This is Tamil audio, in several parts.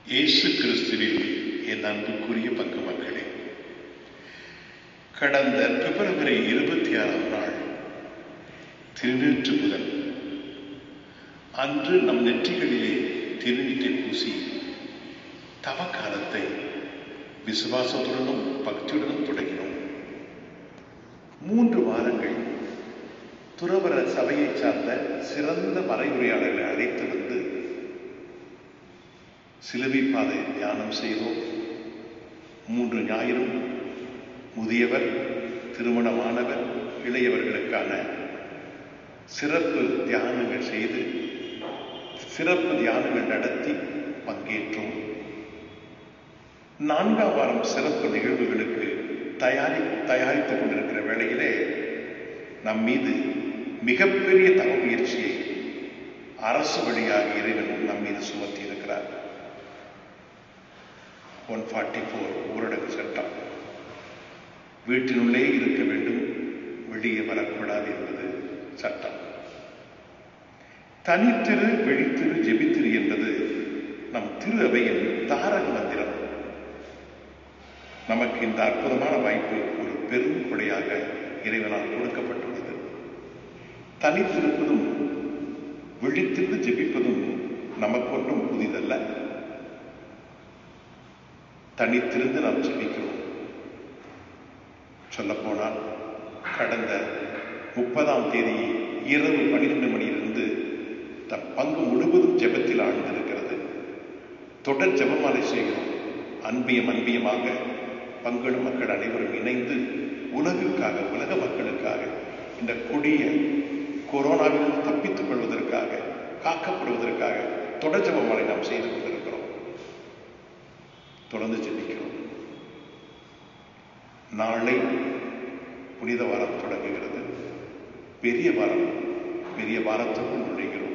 இயேசு கிறிஸ்துவில் என் அன்புக்குரிய பங்கு மக்களே கடந்த பிப்ரவரி இருபத்தி ஆறாம் நாள் திருநீற்று முதல் அன்று நம் நெற்றிகளிலே திருநீட்டை பூசி தவக்காலத்தை விசுவாசத்துடனும் பக்தியுடனும் தொடங்கினோம் மூன்று வாரங்கள் துறவர சபையை சார்ந்த சிறந்த மறைவுரையாளர்களை அழைத்து வந்து சிலுவை பாதை தியானம் செய்தோம் மூன்று ஞாயிறும் முதியவர் திருமணமானவர் இளையவர்களுக்கான சிறப்பு தியானங்கள் செய்து சிறப்பு தியானங்கள் நடத்தி பங்கேற்றோம் நான்காம் வாரம் சிறப்பு நிகழ்வுகளுக்கு தயாரி தயாரித்துக் கொண்டிருக்கிற வேளையிலே நம் மீது மிகப்பெரிய தவ முயற்சியை அரசு வழியாக இறைவன் நம் மீது சுமத்தி இருக்கிறார் ஒன் ஃபார்ட்டி ஃபோர் ஊரடங்கு சட்டம் வீட்டினுள்ளே இருக்க வேண்டும் வெளியே வரக்கூடாது என்பது சட்டம் தனித்திரு வெளித்திரு ஜெபித்திரு என்பது நம் திரு அவையின் தாரக மந்திரம் நமக்கு இந்த அற்புதமான வாய்ப்பு ஒரு பெரும் கொடையாக இறைவனால் கொடுக்கப்பட்டுள்ளது தனித்திருப்பதும் விழித்திருந்து ஜெபிப்பதும் நமக்கொன்றும் புதிதல்ல தனித்திருந்து நாம் ஜெபிக்கிறோம் சொல்லப்போனால் கடந்த முப்பதாம் தேதி இரவு பன்னிரண்டு மணியிலிருந்து தன் பங்கு முழுவதும் ஜெபத்தில் ஆழ்ந்திருக்கிறது தொடர் ஜெபமாலை செய்கிறோம் அன்பியம் அன்பியமாக பங்களும் மக்கள் அனைவரும் இணைந்து உலகுக்காக உலக மக்களுக்காக இந்த கொடிய கொரோனாவிலிருந்து தப்பித்துக் கொள்வதற்காக காக்கப்படுவதற்காக தொடர் ஜெபமாலை நாம் செய்து கொண்டிருக்கிறோம் தொடர்ந்து ஜெபிக்கிறோம் நாளை புனித வாரம் தொடங்குகிறது பெரிய வாரம் பெரிய வாரத்துக்குள் நுழைகிறோம்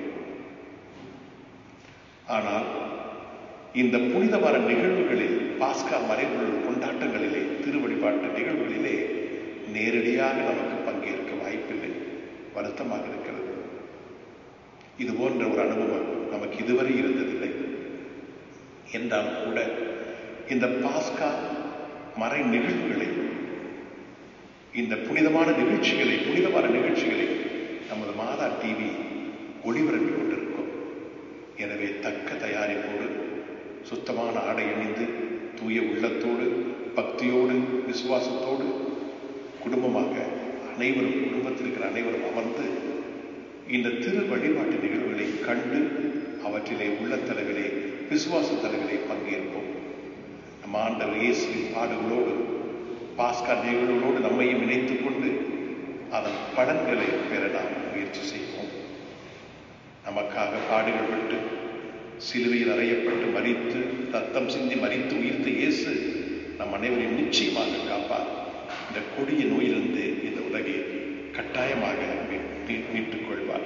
ஆனால் இந்த புனித வார நிகழ்வுகளில் பாஸ்கா மறைவுகள் கொண்டாட்டங்களிலே திருவழிபாட்டு நிகழ்வுகளிலே நேரடியாக நமக்கு பங்கேற்க வாய்ப்பில்லை வருத்தமாக இருக்கிறது இது போன்ற ஒரு அனுபவம் நமக்கு இதுவரை இருந்ததில்லை என்றாலும் கூட இந்த பாஸ்கா மறை நிகழ்வுகளை இந்த புனிதமான நிகழ்ச்சிகளை புனிதமான நிகழ்ச்சிகளை நமது மாதா டிவி ஒளிபரப்பி கொண்டிருக்கும் எனவே தக்க தயாரிப்போடு சுத்தமான ஆடை அணிந்து தூய உள்ளத்தோடு பக்தியோடு விசுவாசத்தோடு குடும்பமாக அனைவரும் குடும்பத்தில் இருக்கிற அனைவரும் அமர்ந்து இந்த திரு வழிபாட்டு நிகழ்வுகளை கண்டு அவற்றிலே உள்ள தலைவிலே விசுவாச தலைவிலே பங்கேற்போம் நம் ஆண்டவர் இயேசுவின் பாடுகளோடு பாஸ்கா நிகழ்வுகளோடு நம்மையும் இணைத்துக் கொண்டு அதன் பலன்களை பெற நாம் முயற்சி செய்வோம் நமக்காக பாடுகள் பட்டு சிலுவையில் அறையப்பட்டு மறித்து ரத்தம் சிந்தி மறித்து உயிர்த்த இயேசு நம் அனைவரையும் நிச்சயமாக காப்பார் இந்த கொடிய நோயிலிருந்து இந்த உலகை கட்டாயமாக மீட்டுக் கொள்வார்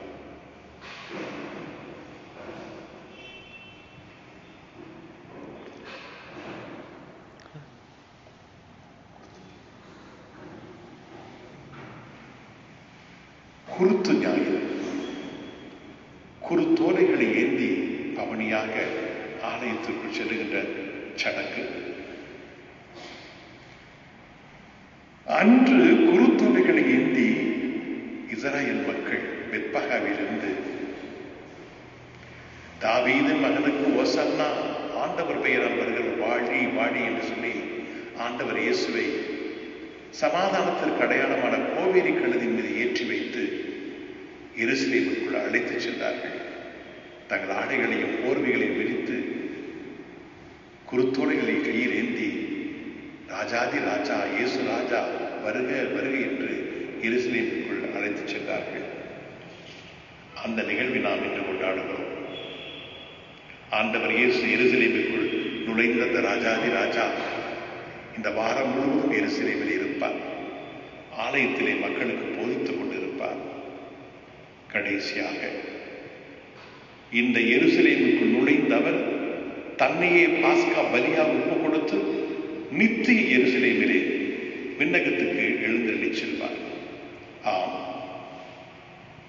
குருத்து ஞாயிறு குருத்தோலைகளை ஏந்தி பவனியாக ஆலயத்திற்குள் செல்லுகின்ற சடங்கு அன்று குருத்தோலைகளை ஏந்தி இஸ்ராயல் மக்கள் வெப்பகாவிலிருந்து தாவீதன் மகனுக்கு ஓசன்னா ஆண்டவர் பெயரால் வருகிற வாழி வாழி என்று சொல்லி ஆண்டவர் இயேசுவை சமாதானத்திற்கு அடையாளமான கோவேரி கழுதின் மீது ஏற்றி வைத்து எருசலேமுக்குள் அழைத்துச் சென்றார்கள் தங்கள் ஆடைகளையும் போர்வைகளையும் விரித்து குருத்தோலைகளை கையில் ஏந்தி ராஜாதி ராஜா இயேசு ராஜா வருக வருக என்று எருசலேமுக்குள் அழைத்துச் சென்றார்கள் அந்த நிகழ்வை நாம் இன்று கொண்டாடுகிறோம் ஆண்டவர் இயேசு எருசலேமுக்குள் நுழைந்த அந்த ராஜாதி ராஜா இந்த வாரம் முழுவதும் எருசலேமில் இருப்பார் ஆலயத்திலே மக்களுக்கு போதித்துக் கொண்டிருப்பார் கடைசியாக இந்த எருசலேமுக்கு நுழைந்தவர் தன்னையே பாஸ்கா பலியாக ஒப்பு கொடுத்து நித்திய எருசலேமிலே விண்ணகத்துக்கு எழுந்தள்ளி செல்வார் ஆம்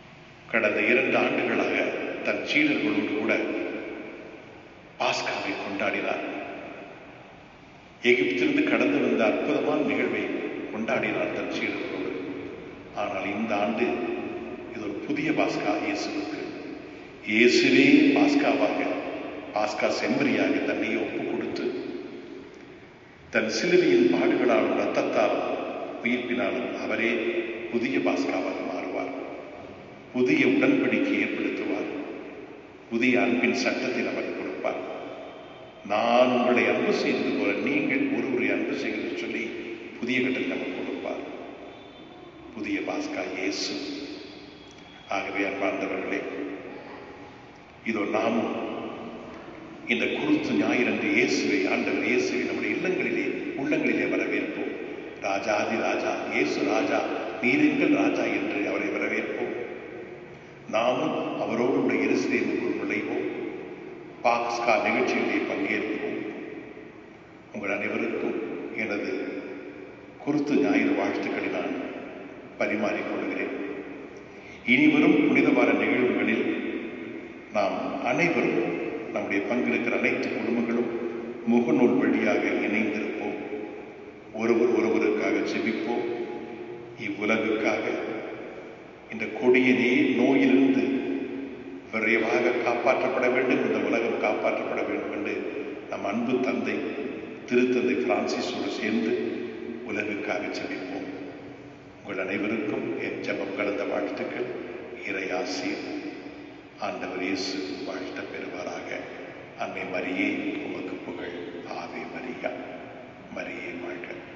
கடந்த இரண்டு ஆண்டுகளாக தன் சீடர்களோடு கூட பாஸ்காவை கொண்டாடி கொண்டாடினார் எகிப்திலிருந்து கடந்து வந்த அற்புதமான நிகழ்வை கொண்டாடினார் தன் சீடர்களோடு ஆனால் இந்த ஆண்டு இது ஒரு புதிய பாஸ்கா இயேசுவுக்கு இயேசுவே பாஸ்காவாக பாஸ்கா செம்மறியாக தன்னையே ஒப்பு கொடுத்து தன் சிலுவையின் பாடுகளாலும் ரத்தத்தாலும் உயிர்ப்பினாலும் அவரே புதிய பாஸ்காவாக மாறுவார் புதிய உடன்படிக்கை ஏற்படுத்துவார் புதிய அன்பின் சட்டத்தை நமக்கு கொடுப்பார் நான் உங்களை அன்பு செய்தது போல நீங்கள் ஒருவரை அன்பு செய்கிறது சொல்லி புதிய கட்டளை நமக்கு கொடுப்பார் புதிய பாஸ்கா இயேசு ஆகவே அன்பார்ந்தவர்களே இதோ நாமும் இந்த குருத்து ஞாயிறன்று இயேசுவை ஆண்டவர் இயேசுவை நம்முடைய இல்லங்களிலே உள்ளங்களிலே வரவேற்போம் ராஜாதி ராஜா இயேசு ராஜா நீரெங்கள் ராஜா என்று அவரை வரவேற்போம் நாமும் அவரோடு கூட எருசலேமுக்குள் நுழைவோம் பாஸ்கா நிகழ்ச்சியிலே பங்கேற்போம் உங்கள் அனைவருக்கும் எனது குருத்து ஞாயிறு வாழ்த்துக்களை நான் பரிமாறிக் கொள்கிறேன் இனிவரும் புனித வார நிகழ்வுகளில் நாம் அனைவரும் நம்முடைய பங்கெடுக்கிற அனைத்து குடும்பங்களும் முகநூல் வழியாக இணைந்திருப்போம் ஒருவர் ஒருவருக்காக செபிப்போம் இவ்வுலகுக்காக இந்த கொடிய நீர் நோயிலிருந்து விரைவாக காப்பாற்றப்பட வேண்டும் இந்த உலகம் காப்பாற்றப்பட வேண்டும் என்று நம் அன்பு தந்தை திருத்தந்தை பிரான்சிஸோடு சேர்ந்து உலகுக்காக செபிப்போம் உங்கள் அனைவருக்கும் என் ஜபம் கலந்த வாழ்த்துக்கள் இறையாசியம் ஆண்டவர் இயேசு வாழ்த்த பெறுவாராக அன்னை மரியே உமக்கு புகழ் ஆவே மரியா மரியே வாழ்க